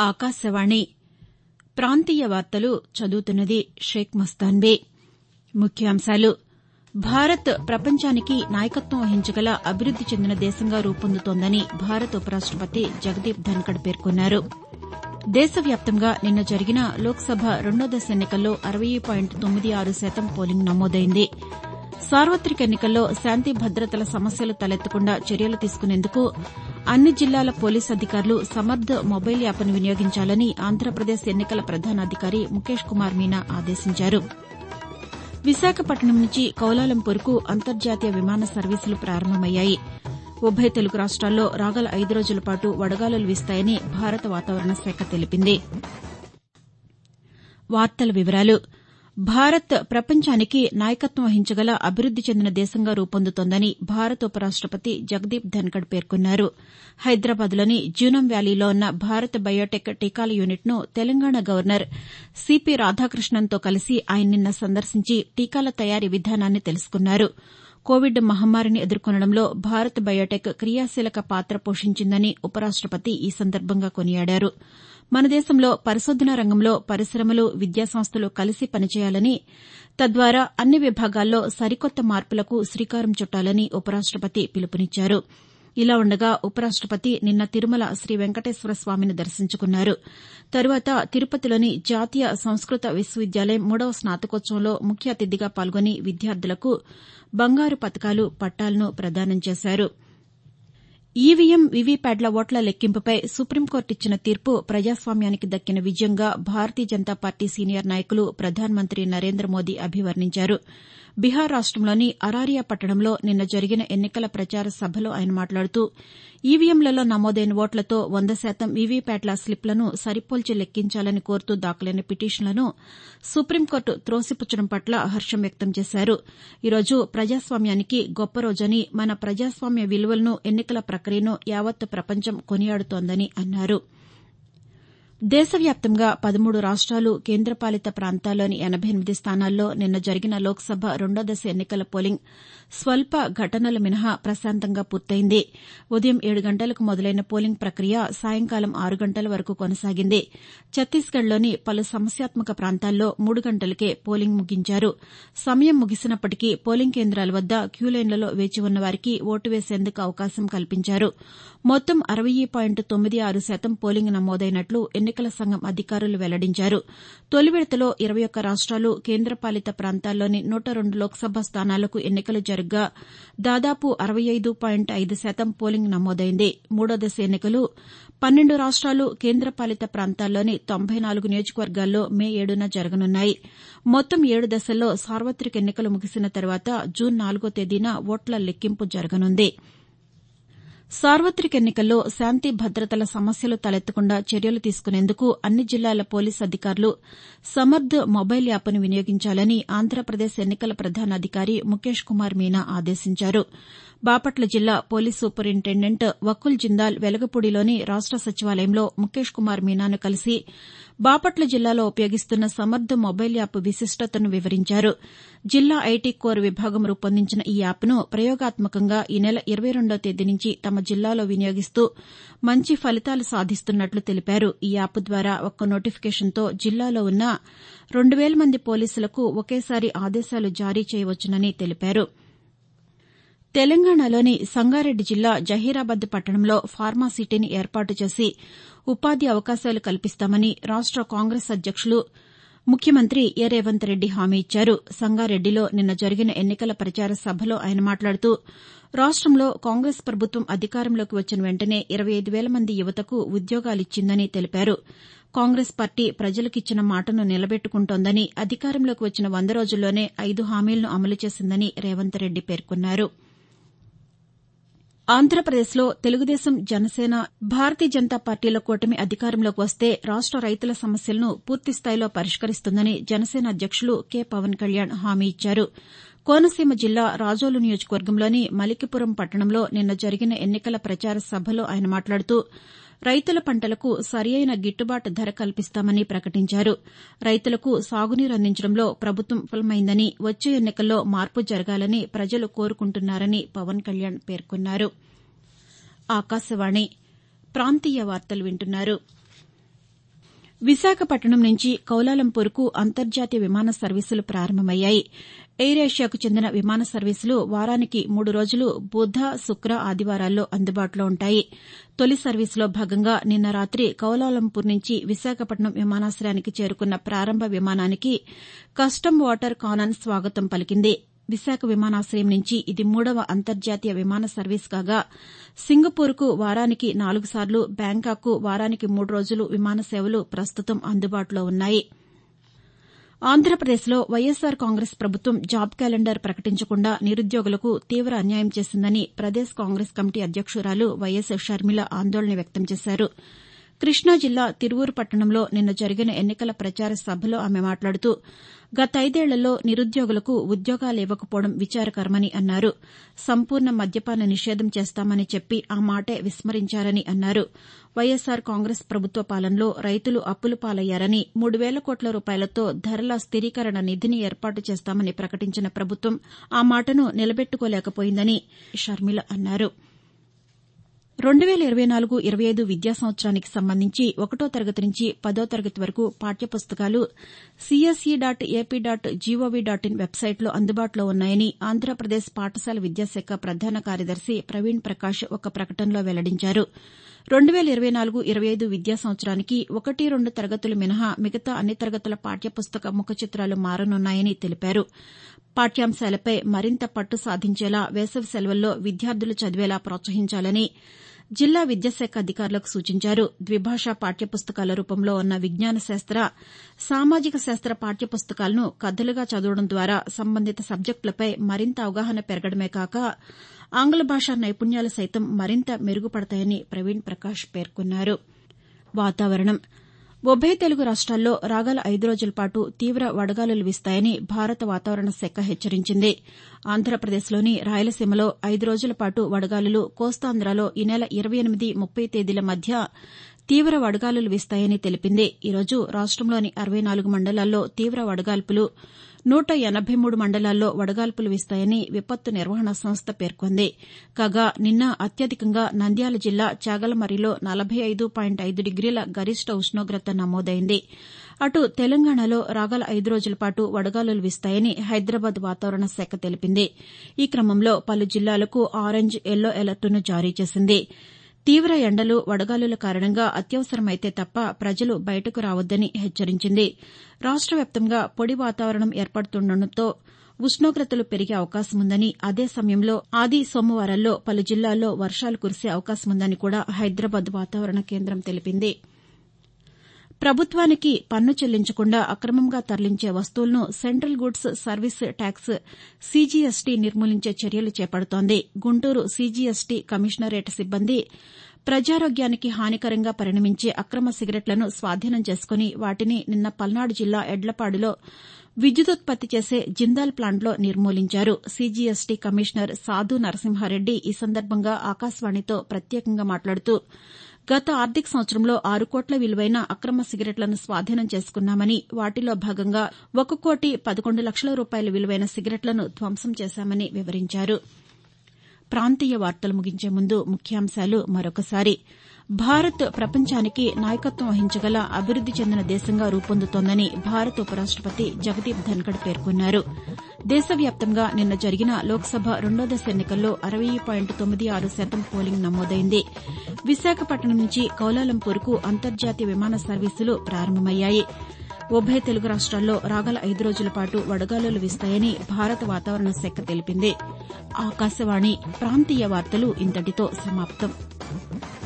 ఆకాశవాణి ప్రాంతీయ వార్తలు చదువుతున్నది షేక్ మస్తాన్బీ ముఖ్యాంశాలు భారత్ ప్రపంచానికి నాయకత్వం వహించగల అభివృద్ది చెందిన దేశంగా రూపొందుతోందని భారత ఉపరాష్టపతి జగదీప్ ధన్కడ్ పేర్కొన్నారు దేశవ్యాప్తంగా నిన్న జరిగిన లోక్సభ రెండో దశ ఎన్నికల్లో అరవై పాయింట్ తొమ్మిది ఆరు శాతం పోలింగ్ నమోదైంది సార్వతిక ఎన్నికల్లో శాంతి భద్రతల సమస్యలు తలెత్తకుండా చర్యలు తీసుకునేందుకు అన్ని జిల్లాల పోలీసు అధికారులు సమర్థ్ మొబైల్ యాప్ను వినియోగించాలని ఆంధ్రప్రదేశ్ ఎన్నికల ప్రధానాధికారి ముఖేష్ కుమార్ మీనా ఆదేశించారు విశాఖపట్నం నుంచి కౌలాలంపూర్కు అంతర్జాతీయ విమాన సర్వీసులు ప్రారంభమయ్యాయి ఉభయ తెలుగు రాష్ట్రాల్లో రాగల ఐదు రోజుల పాటు వడగాలులు వీస్తాయని భారత వాతావరణ శాఖ తెలిపింది భారత్ ప్రపంచానికి నాయకత్వం వహించగల అభివృద్ది చెందిన దేశంగా రూపొందుతోందని భారత ఉపరాష్టపతి జగదీప్ ధన్కడ్ పేర్కొన్నారు హైదరాబాద్లోని జీనం వ్యాలీలో ఉన్న భారత్ బయోటెక్ టీకాల యూనిట్ను తెలంగాణ గవర్నర్ సిపి రాధాకృష్ణన్తో కలిసి ఆయన నిన్న సందర్శించి టీకాల తయారీ విధానాన్ని తెలుసుకున్నారు కోవిడ్ మహమ్మారిని ఎదుర్కొనడంలో భారత్ బయోటెక్ క్రియాశీలక పాత్ర పోషించిందని ఉపరాష్టపతి ఈ సందర్భంగా కొనియాడారు మన దేశంలో పరిశోధనా రంగంలో పరిశమలు విద్యాసంస్థలు కలిసి పనిచేయాలని తద్వారా అన్ని విభాగాల్లో సరికొత్త మార్పులకు శ్రీకారం చుట్టాలని ఉపరాష్టపతి పిలుపునిచ్చారు ఇలా ఉండగా ఉపరాష్టపతి నిన్న తిరుమల శ్రీ వెంకటేశ్వర స్వామిని దర్శించుకున్నారు తరువాత తిరుపతిలోని జాతీయ సంస్కృత విశ్వవిద్యాలయం మూడవ స్నాతకోత్సవంలో ముఖ్య అతిథిగా పాల్గొని విద్యార్థులకు బంగారు పతకాలు పట్టాలను ప్రదానం చేశారు ఈవీఎం వీవీప్యాట్ల ఓట్ల లెక్కింపుపై సుప్రీంకోర్టు ఇచ్చిన తీర్పు ప్రజాస్వామ్యానికి దక్కిన విజయంగా భారతీయ జనతా పార్టీ సీనియర్ నాయకులు ప్రధానమంత్రి నరేంద్ర మోదీ అభివర్ణించారు బీహార్ రాష్టంలోని అరారియా పట్టణంలో నిన్న జరిగిన ఎన్నికల ప్రచార సభలో ఆయన మాట్లాడుతూ ఈవీఎంలలో నమోదైన ఓట్లతో వంద శాతం వీవీప్యాట్ల స్లిప్లను సరిపోల్చి లెక్కించాలని కోరుతూ దాఖలైన పిటిషన్లను సుప్రీంకోర్టు త్రోసిపుచ్చడం పట్ల హర్షం వ్యక్తం చేశారు ఈరోజు ప్రజాస్వామ్యానికి గొప్ప రోజని మన ప్రజాస్వామ్య విలువలను ఎన్నికల ప్రక్రియను యావత్ ప్రపంచం కొనియాడుతోందని అన్నారు దేశవ్యాప్తంగా పదమూడు రాష్ట్రాలు కేంద్రపాలిత ప్రాంతాల్లోని ఎనబై ఎనిమిది స్థానాల్లో నిన్న జరిగిన లోక్సభ రెండో దశ ఎన్నికల పోలింగ్ స్వల్ప ఘటనలు మినహా ప్రశాంతంగా పూర్తయింది ఉదయం ఏడు గంటలకు మొదలైన పోలింగ్ ప్రక్రియ సాయంకాలం ఆరు గంటల వరకు కొనసాగింది ఛత్తీస్గఢ్లోని పలు సమస్యాత్మక ప్రాంతాల్లో మూడు గంటలకే పోలింగ్ ముగించారు సమయం ముగిసినప్పటికీ పోలింగ్ కేంద్రాల వద్ద క్యూలైన్లలో వేచి ఉన్న వారికి ఓటు వేసేందుకు అవకాశం కల్పించారు మొత్తం అరవై పాయింట్ తొమ్మిది ఆరు శాతం పోలింగ్ నమోదైనట్లు ఎన్నికల సంఘం అధికారులు వెల్లడించారు తొలి విడతలో ఇరవై ఒక్క రాష్ట్రాలు కేంద్రపాలిత ప్రాంతాల్లోని నూట రెండు లోక్సభ స్థానాలకు ఎన్నికలు జరగ్గా దాదాపు అరవై ఐదు పాయింట్ ఐదు శాతం పోలింగ్ నమోదైంది మూడో దశ ఎన్నికలు పన్నెండు రాష్ట్రాలు కేంద్రపాలిత ప్రాంతాల్లోని తొంభై నాలుగు నియోజకవర్గాల్లో మే ఏడున జరగనున్నాయి మొత్తం ఏడు దశల్లో సార్వతిక ఎన్నికలు ముగిసిన తర్వాత జూన్ నాలుగో తేదీన ఓట్ల లెక్కింపు జరగనుంది సార్వతిక ఎన్నికల్లో శాంతి భద్రతల సమస్యలు తలెత్తకుండా చర్యలు తీసుకునేందుకు అన్ని జిల్లాల పోలీసు అధికారులు సమర్థ్ మొబైల్ యాప్ను వినియోగించాలని ఆంధ్రప్రదేశ్ ఎన్నికల ప్రధానాధికారి ముఖేష్ కుమార్ మీనా ఆదేశించారు బాపట్ల జిల్లా పోలీస్ సూపరింటెండెంట్ వకుల్ జిందాల్ వెలగపూడిలోని రాష్ట సచివాలయంలో ముఖేష్ కుమార్ మీనాను కలిసి బాపట్ల జిల్లాలో ఉపయోగిస్తున్న సమర్థ్ మొబైల్ యాప్ విశిష్టతను వివరించారు జిల్లా ఐటీ కోర్ విభాగం రూపొందించిన ఈ యాప్ను ప్రయోగాత్మకంగా ఈ నెల ఇరవై రెండో తేదీ నుంచి తమ జిల్లాలో వినియోగిస్తూ మంచి ఫలితాలు సాధిస్తున్నట్లు తెలిపారు ఈ యాప్ ద్వారా ఒక్క నోటిఫికేషన్తో జిల్లాలో ఉన్న రెండు వేల మంది పోలీసులకు ఒకేసారి ఆదేశాలు జారీ చేయవచ్చునని తెలిపారు తెలంగాణలోని సంగారెడ్డి జిల్లా జహీరాబాద్ పట్టణంలో ఫార్మాసిటీని ఏర్పాటు చేసి ఉపాధి అవకాశాలు కల్పిస్తామని రాష్ట కాంగ్రెస్ అధ్యక్షులు ముఖ్యమంత్రి ఏ రేవంత్ రెడ్డి హామీ ఇచ్చారు సంగారెడ్డిలో నిన్న జరిగిన ఎన్నికల ప్రచార సభలో ఆయన మాట్లాడుతూ రాష్టంలో కాంగ్రెస్ ప్రభుత్వం అధికారంలోకి వచ్చిన వెంటనే ఇరవై ఐదు వేల మంది యువతకు ఉద్యోగాలిచ్చిందని తెలిపారు కాంగ్రెస్ పార్టీ ప్రజలకిచ్చిన మాటను నిలబెట్టుకుంటోందని అధికారంలోకి వచ్చిన వంద రోజుల్లోనే ఐదు హామీలను అమలు చేసిందని రేవంత్ రెడ్డి పేర్కొన్నారు ఆంధ్రప్రదేశ్లో తెలుగుదేశం జనసేన భారతీయ జనతా పార్టీల కూటమి అధికారంలోకి వస్తే రాష్ట రైతుల సమస్యలను పూర్తిస్థాయిలో పరిష్కరిస్తుందని జనసేన అధ్యక్షులు కె పవన్ కళ్యాణ్ హామీ ఇచ్చారు కోనసీమ జిల్లా రాజోలు నియోజకవర్గంలోని మలికిపురం పట్టణంలో నిన్న జరిగిన ఎన్నికల ప్రచార సభలో ఆయన మాట్లాడుతూ రైతుల పంటలకు సరియైన గిట్టుబాటు ధర కల్పిస్తామని ప్రకటించారు రైతులకు సాగునీరు అందించడంలో ప్రభుత్వం విఫలమైందని వచ్చే ఎన్నికల్లో మార్పు జరగాలని ప్రజలు కోరుకుంటున్నారని పవన్ కళ్యాణ్ పేర్కొన్నారు ఆకాశవాణి ప్రాంతీయ వార్తలు వింటున్నారు విశాఖపట్నం నుంచి కౌలాలంపూర్కు అంతర్జాతీయ విమాన సర్వీసులు ప్రారంభమయ్యాయి ఎయిర్ ఏషియాకు చెందిన విమాన సర్వీసులు వారానికి మూడు రోజులు బుధ శుక్ర ఆదివారాల్లో అందుబాటులో ఉంటాయి తొలి సర్వీసులో భాగంగా నిన్న రాతి కౌలాలంపూర్ నుంచి విశాఖపట్నం విమానాశయానికి చేరుకున్న ప్రారంభ విమానానికి కస్టమ్ వాటర్ కానన్ స్వాగతం పలికింది విశాఖ విమానాశయం నుంచి ఇది మూడవ అంతర్జాతీయ విమాన సర్వీస్ కాగా సింగపూర్కు వారానికి నాలుగు సార్లు బ్యాంకాక్కు వారానికి మూడు రోజులు విమాన సేవలు ప్రస్తుతం అందుబాటులో ఉన్నాయి ఆంధ్రప్రదేశ్లో వైఎస్సార్ కాంగ్రెస్ ప్రభుత్వం జాబ్ క్యాలెండర్ ప్రకటించకుండా నిరుద్యోగులకు తీవ్ర అన్యాయం చేసిందని ప్రదేశ్ కాంగ్రెస్ కమిటీ అధ్యక్షురాలు వైఎస్ షర్మిల ఆందోళన వ్యక్తం చేశారు కృష్ణా జిల్లా తిరువూరు పట్టణంలో నిన్న జరిగిన ఎన్నికల ప్రచార సభలో ఆమె మాట్లాడుతూ గతైదేళ్లలో నిరుద్యోగులకు ఉద్యోగాలు ఇవ్వకపోవడం విచారకరమని అన్నారు సంపూర్ణ మద్యపాన నిషేధం చేస్తామని చెప్పి ఆ మాటే విస్మరించారని అన్నారు వైఎస్సార్ కాంగ్రెస్ ప్రభుత్వ పాలనలో రైతులు అప్పుల పాలయ్యారని మూడు వేల కోట్ల రూపాయలతో ధరల స్థిరీకరణ నిధిని ఏర్పాటు చేస్తామని ప్రకటించిన ప్రభుత్వం ఆ మాటను నిలబెట్టుకోలేకపోయిందని షర్మిల అన్నారు రెండు వేల ఇరవై నాలుగు ఇరవై ఐదు విద్యా సంవత్సరానికి సంబంధించి ఒకటో తరగతి నుంచి పదో తరగతి వరకు పాఠ్యపుస్తకాలు CSE dot AP dot GOV dot in వెబ్సైట్లో అందుబాటులో ఉన్నాయని ఆంధ్రప్రదేశ్ పాఠశాల విద్యాశాఖ ప్రధాన కార్యదర్శి ప్రవీణ్ ప్రకాష్ ఒక ప్రకటనలో వెల్లడించారు రెండు వేల ఇరవై నాలుగు ఇరవై ఐదు విద్యా సంవత్సరానికి ఒకటి రెండు తరగతులు మినహా మిగతా అన్ని తరగతుల పాఠ్యపుస్తక ముఖ చిత్రాలు మారనున్నాయని తెలిపారు పాఠ్యాంశాలపై మరింత పట్టు సాధించేలా వేసవి సెలవుల్లో విద్యార్థులు చదివేలా ప్రోత్సహించాలని జిల్లా విద్యాశాఖ అధికారులకు సూచించారు ద్విభాషా పాఠ్యపుస్తకాల రూపంలో ఉన్న విజ్ఞాన శాస్త్ర సామాజిక శాస్త్ర పాఠ్యపుస్తకాలను కథలుగా చదవడం ద్వారా సంబంధిత సబ్జెక్టులపై మరింత అవగాహన పెరగడమే కాక ఆంగ్ల భాషా నైపుణ్యాలు సైతం మరింత మెరుగుపడతాయని ప్రవీణ్ ప్రకాష్ పేర్కొన్నారు వాతావరణం ఉభయ తెలుగు రాష్ట్రాల్లో రాగల ఐదు రోజుల పాటు తీవ్ర వడగాలులు వీస్తాయని భారత వాతావరణ శాఖ హెచ్చరించింది ఆంధ్రప్రదేశ్లోని రాయలసీమలో ఐదు రోజుల పాటు వడగాలులు కోస్తాంధ్రలో ఈ నెల ఇరవై ఎనిమిది ముప్పై తేదీల మధ్య తీవ్ర వడగాలులు వీస్తాయని తెలిపింది ఈరోజు రాష్టంలోని అరవై నాలుగు మండలాల్లో తీవ్ర వడగాల్పులు నూట ఎనబై మూడు మండలాల్లో వడగాల్పులు వీస్తాయని విపత్తు నిర్వహణ సంస్థ పేర్కొంది కాగా నిన్న అత్యధికంగా నంద్యాల జిల్లా చాగలమర్రిలో నలభై ఐదు పాయింట్ ఐదు డిగ్రీల గరిష్ట ఉష్ణోగ్రత నమోదైంది అటు తెలంగాణలో రాగల ఐదు రోజుల పాటు వడగాలులు వీస్తాయని హైదరాబాద్ వాతావరణ శాఖ తెలిపింది ఈ క్రమంలో పలు జిల్లాలకు ఆరెంజ్ ఎల్లో అలర్టును జారీ చేసింది తీవ్ర ఎండలు వడగాలుల కారణంగా అత్యవసరమైతే తప్ప ప్రజలు బయటకు రావద్దని హెచ్చరించింది రాష్ట వ్యాప్తంగా పొడి వాతావరణం ఏర్పడుతుండటంతో ఉష్ణోగ్రతలు పెరిగే అవకాశముందని అదే సమయంలో ఆది సోమవారాల్లో పలు జిల్లాల్లో వర్షాలు కురిసే అవకాశముందని కూడా హైదరాబాద్ వాతావరణ కేంద్రం తెలిపింది ప్రభుత్వానికి పన్ను చెల్లించకుండా అక్రమంగా తరలించే వస్తువులను central goods service tax CGST నిర్మూలించే చర్యలు చేపడుతోంది గుంటూరు సీజీఎస్టీ కమిషనరేట్ సిబ్బంది ప్రజారోగ్యానికి హానికరంగా పరిణమించే అక్రమ సిగరెట్లను స్వాధీనం చేసుకుని వాటిని నిన్న పల్నాడు జిల్లా ఎడ్లపాడులో విద్యుదుత్పత్తి చేసే జిందాల్ ప్లాంట్లో నిర్మూలించారు సీజీఎస్టీ కమిషనర్ సాధు నరసింహారెడ్డి ఈ సందర్భంగా ఆకాశవాణితో ప్రత్యేకంగా మాట్లాడుతూ గత ఆర్థిక సంవత్సరంలో ఆరు కోట్ల విలువైన అక్రమ సిగరెట్లను స్వాధీనం చేసుకున్నామని వాటిలో భాగంగా ఒక కోటి పదకొండు లక్షల రూపాయల విలువైన సిగరెట్లను ధ్వంసం చేశామని వివరించారు ప్రాంతీయ వార్తలు ముగించే ముందు ముఖ్యాంశాలు మరొకసారి భారత్ ప్రపంచానికి నాయకత్వం వహించగల అభివృద్ది చెందిన దేశంగా రూపొందుతోందని భారత ఉపరాష్టపతి జగదీప్ ధన్కడ్ పేర్కొన్నారు దేశవ్యాప్తంగా నిన్న జరిగిన లోక్సభ రెండో దశ ఎన్నికల్లో అరవై పాయింట్ తొమ్మిది ఆరు శాతం పోలింగ్ నమోదైంది విశాఖపట్నం నుంచి కౌలాలంపూర్కు అంతర్జాతీయ విమాన సర్వీసులు ప్రారంభమయ్యాయి ఉభయ తెలుగు రాష్ట్రాల్లో రాగల ఐదు రోజుల పాటు వడగాలులు వీస్తాయని భారత వాతావరణ శాఖ తెలిపింది ఆకాశవాణి ప్రాంతీయ వార్తలు ఇంతటితో సమాప్తం